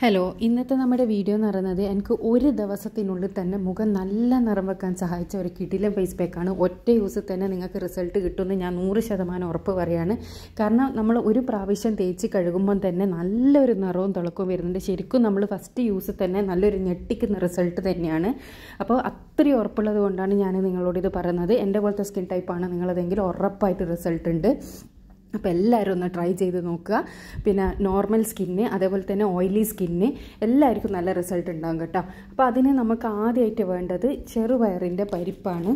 hello ഇന്നത്തെ നമ്മുടെ video എന്ന് പറയുന്നത് എനിക്ക് ഒരു ദിവസത്തിനുള്ളിൽ തന്നെ മുഖം നല്ല നിറം വെക്കാൻ സഹായിച്ച ഒരു കിടിലൻ ഫേസ് പാക്കാണ് ഒറ്റ യൂസിൽ തന്നെ നിങ്ങൾക്ക് റിസൾട്ട് കിട്ടുമെന്ന് ഞാൻ നൂറ് ശതമാനം ഉറപ്പ് പറയാണ് കാരണം നമ്മൾ ഒരു പ്രാവശ്യം തേച്ച് കഴുകുമ്പം തന്നെ നല്ലൊരു നിറവും തിളക്കവും വരുന്നുണ്ട് ശരിക്കും നമ്മൾ ഫസ്റ്റ് യൂസിൽ തന്നെ നല്ലൊരു ഞെട്ടിക്കുന്ന റിസൾട്ട് തന്നെയാണ് അപ്പോൾ അത്രയും ഉറപ്പുള്ളത് കൊണ്ടാണ് ഞാൻ നിങ്ങളോട് ഇത് പറയുന്നത് എൻ്റെ പോലത്തെ സ്കിൻ ടൈപ്പാണ് നിങ്ങളതെങ്കിൽ ഉറപ്പായിട്ട് റിസൾട്ട് ഉണ്ട് അപ്പോൾ എല്ലാവരും ഒന്ന് ട്രൈ ചെയ്ത് നോക്കുക പിന്നെ നോർമൽ സ്കിന്ന് അതേപോലെ തന്നെ ഓയിലി സ്കിന്ന് എല്ലാവർക്കും നല്ല റിസൾട്ട് ഉണ്ടാകും കേട്ടോ അപ്പോൾ അതിന് നമുക്ക് ആദ്യമായിട്ട് വേണ്ടത് ചെറുപയറിൻ്റെ പരിപ്പാണ്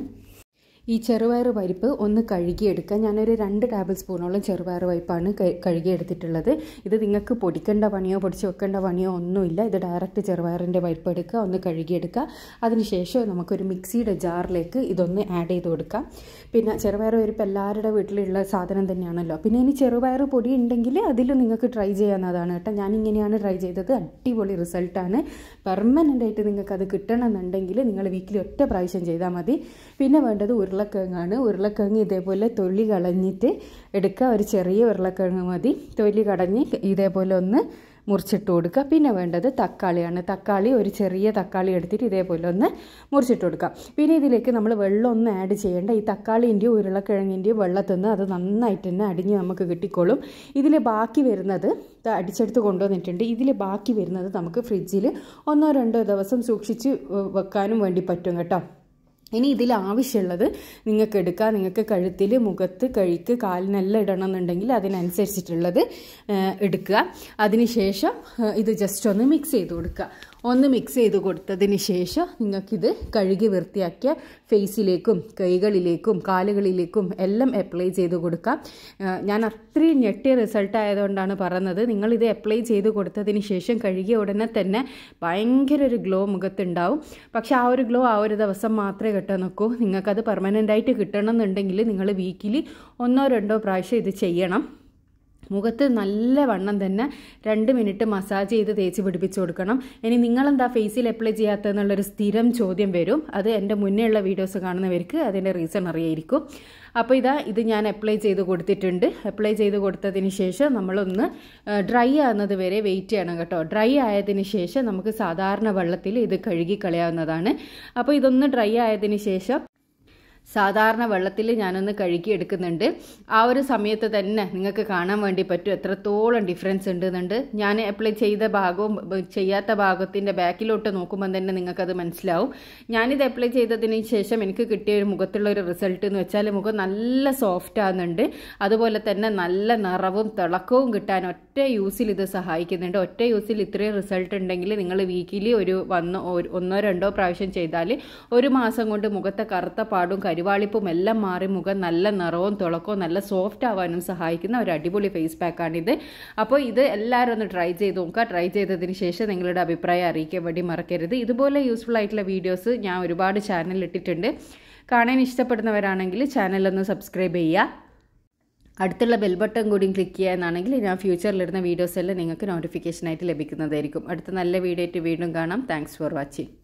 ഈ ചെറുപയർ പരിപ്പ് ഒന്ന് കഴുകിയെടുക്കുക ഞാനൊരു രണ്ട് ടേബിൾ സ്പൂണോളം ചെറുപയർ പരിപ്പാണ് കഴുകിയെടുത്തിട്ടുള്ളത് ഇത് നിങ്ങൾക്ക് പൊടിക്കേണ്ട പണിയോ പൊടിച്ച് വെക്കേണ്ട പണിയോ ഒന്നുമില്ല ഇത് ഡയറക്റ്റ് ചെറുപയറിൻ്റെ പരിപ്പ് എടുക്കുക ഒന്ന് കഴുകിയെടുക്കുക അതിനുശേഷം നമുക്കൊരു മിക്സിയുടെ ജാറിലേക്ക് ഇതൊന്ന് ആഡ് ചെയ്ത് കൊടുക്കാം പിന്നെ ചെറുപയർ പരിപ്പ് എല്ലാവരുടെ വീട്ടിലുള്ള സാധനം തന്നെയാണല്ലോ പിന്നെ ഇനി ചെറുപയർ പൊടി ഉണ്ടെങ്കിൽ അതിലും നിങ്ങൾക്ക് ട്രൈ ചെയ്യാവുന്നതാണ് കേട്ടോ ഞാനിങ്ങനെയാണ് ട്രൈ ചെയ്തത് അടിപൊളി റിസൾട്ടാണ് പെർമനൻ്റ് ആയിട്ട് നിങ്ങൾക്ക് അത് കിട്ടണമെന്നുണ്ടെങ്കിൽ നിങ്ങൾ വീക്കിലി ഒറ്റ പ്രാവശ്യം ചെയ്താൽ മതി പിന്നെ വേണ്ടത് ഉരുളക്കിഴങ്ങാണ് ഉരുളക്കിഴങ്ങ് ഇതേപോലെ തൊലി കളഞ്ഞിട്ട് എടുക്കുക ഒരു ചെറിയ ഉരുളക്കിഴങ്ങ് മതി തൊലി കടഞ്ഞ് ഇതേപോലെ ഒന്ന് മുറിച്ചിട്ട് കൊടുക്കുക പിന്നെ വേണ്ടത് തക്കാളിയാണ് തക്കാളി ഒരു ചെറിയ തക്കാളി എടുത്തിട്ട് ഇതേപോലെ ഒന്ന് മുറിച്ചിട്ട് കൊടുക്കുക പിന്നെ ഇതിലേക്ക് നമ്മൾ വെള്ളം ഒന്നും ആഡ് ചെയ്യേണ്ട ഈ തക്കാളിൻ്റെയും ഉരുളക്കിഴങ്ങിൻ്റെയും വെള്ളത്തിൽ നിന്ന് അത് നന്നായിട്ട് തന്നെ അടിഞ്ഞ് നമുക്ക് കിട്ടിക്കോളും ഇതിൽ ബാക്കി വരുന്നത് അടിച്ചെടുത്ത് കൊണ്ടുവന്നിട്ടുണ്ട് ഇതിൽ ബാക്കി വരുന്നത് നമുക്ക് ഫ്രിഡ്ജിൽ ഒന്നോ രണ്ടോ ദിവസം സൂക്ഷിച്ച് വെക്കാനും വേണ്ടി പറ്റും കേട്ടോ ഇനി ഇതിൽ ആവശ്യമുള്ളത് നിങ്ങൾക്ക് എടുക്കാം നിങ്ങൾക്ക് കഴുത്തിൽ മുഖത്ത് കഴുക്ക് കാലിനെല്ലാം ഇടണം എന്നുണ്ടെങ്കിൽ അതിനനുസരിച്ചിട്ടുള്ളത് എടുക്കുക അതിനുശേഷം ഇത് ജസ്റ്റ് ഒന്ന് മിക്സ് ചെയ്ത് കൊടുക്കുക ഒന്ന് മിക്സ് ചെയ്ത് കൊടുത്തതിന് ശേഷം നിങ്ങൾക്കിത് കഴുകി വൃത്തിയാക്കിയ ഫേസിലേക്കും കൈകളിലേക്കും കാലുകളിലേക്കും എല്ലാം അപ്ലൈ ചെയ്ത് കൊടുക്കാം ഞാൻ അത്രയും ഞെട്ടിയ റിസൾട്ട് ആയതുകൊണ്ടാണ് പറയുന്നത് നിങ്ങളിത് അപ്ലൈ ചെയ്ത് കൊടുത്തതിന് ശേഷം കഴുകിയ ഉടനെ തന്നെ ഭയങ്കര ഒരു ഗ്ലോ മുഖത്തുണ്ടാവും പക്ഷെ ആ ഒരു ഗ്ലോ ആ ഒരു ദിവസം മാത്രമേ കിട്ടാൻ നോക്കൂ നിങ്ങൾക്കത് പെർമനൻ്റ് ആയിട്ട് കിട്ടണം എന്നുണ്ടെങ്കിൽ നിങ്ങൾ വീക്കിൽ ഒന്നോ രണ്ടോ പ്രാവശ്യം ഇത് ചെയ്യണം മുഖത്ത് നല്ല വണ്ണം തന്നെ രണ്ട് മിനിറ്റ് മസാജ് ചെയ്ത് തേച്ച് പിടിപ്പിച്ച് കൊടുക്കണം ഇനി നിങ്ങളെന്താ ഫേസിൽ അപ്ലൈ ചെയ്യാത്തതെന്നുള്ളൊരു സ്ഥിരം ചോദ്യം വരും അത് എൻ്റെ മുന്നേ ഉള്ള വീഡിയോസ് കാണുന്നവർക്ക് അതിൻ്റെ റീസൺ അറിയായിരിക്കും അപ്പോൾ ഇതാ ഇത് ഞാൻ അപ്ലൈ ചെയ്ത് കൊടുത്തിട്ടുണ്ട് അപ്ലൈ ചെയ്ത് കൊടുത്തതിന് ശേഷം നമ്മളൊന്ന് ഡ്രൈ ആകുന്നത് വരെ വെയിറ്റ് ചെയ്യണം കേട്ടോ ഡ്രൈ ആയതിന് ശേഷം നമുക്ക് സാധാരണ വെള്ളത്തിൽ ഇത് കഴുകി കളയാവുന്നതാണ് അപ്പോൾ ഇതൊന്ന് ഡ്രൈ ആയതിന് ശേഷം സാധാരണ വെള്ളത്തിൽ ഞാനൊന്ന് കഴുകി എടുക്കുന്നുണ്ട് ആ ഒരു സമയത്ത് തന്നെ നിങ്ങൾക്ക് കാണാൻ വേണ്ടി പറ്റും എത്രത്തോളം ഡിഫറൻസ് ഉണ്ടെന്നുണ്ട് ഞാൻ അപ്ലൈ ചെയ്ത ഭാഗവും ചെയ്യാത്ത ഭാഗത്തിൻ്റെ ബാക്കിലോട്ട് നോക്കുമ്പോൾ തന്നെ നിങ്ങൾക്കത് മനസ്സിലാവും ഞാനിത് അപ്ലൈ ചെയ്തതിന് ശേഷം എനിക്ക് കിട്ടിയ ഒരു മുഖത്തുള്ള ഒരു റിസൾട്ട് എന്ന് വെച്ചാൽ മുഖം നല്ല സോഫ്റ്റ് ആകുന്നുണ്ട് അതുപോലെ തന്നെ നല്ല നിറവും തിളക്കവും കിട്ടാൻ ഒറ്റ യൂസിൽ ഇത് സഹായിക്കുന്നുണ്ട് ഒറ്റ യൂസിൽ ഇത്രയും റിസൾട്ട് ഉണ്ടെങ്കിൽ നിങ്ങൾ വീക്കിലി ഒരു വന്നോ ഒന്നോ രണ്ടോ പ്രാവശ്യം ചെയ്താൽ ഒരു മാസം കൊണ്ട് മുഖത്തെ കറുത്ത പാടും കരുവാളിപ്പും എല്ലാം മാറി മുഖം നല്ല നിറവും തിളക്കവും നല്ല സോഫ്റ്റ് ആവാനും സഹായിക്കുന്ന ഒരു അടിപൊളി ഫേസ് പാക്കാണിത് അപ്പോൾ ഇത് എല്ലാവരും ഒന്ന് ട്രൈ ചെയ്ത് നോക്കുക ട്രൈ ചെയ്തതിന് ശേഷം നിങ്ങളുടെ അഭിപ്രായം അറിയിക്കാൻ വേണ്ടി മറക്കരുത് ഇതുപോലെ യൂസ്ഫുൾ ആയിട്ടുള്ള വീഡിയോസ് ഞാൻ ഒരുപാട് ചാനലിൽ ഇട്ടിട്ടുണ്ട് കാണാൻ ഇഷ്ടപ്പെടുന്നവരാണെങ്കിൽ ചാനലൊന്ന് സബ്സ്ക്രൈബ് ചെയ്യുക അടുത്തുള്ള ബെൽ ബട്ടൺ കൂടിയും ക്ലിക്ക് ചെയ്യാന്നാണെങ്കിൽ ഞാൻ ഫ്യൂച്ചറിലിടുന്ന വീഡിയോസ് എല്ലാം നിങ്ങൾക്ക് നോട്ടിഫിക്കേഷനായിട്ട് ലഭിക്കുന്നതായിരിക്കും അടുത്ത നല്ല വീഡിയോ ആയിട്ട് വീണ്ടും കാണാം താങ്ക്സ് ഫോർ വാച്ചിങ്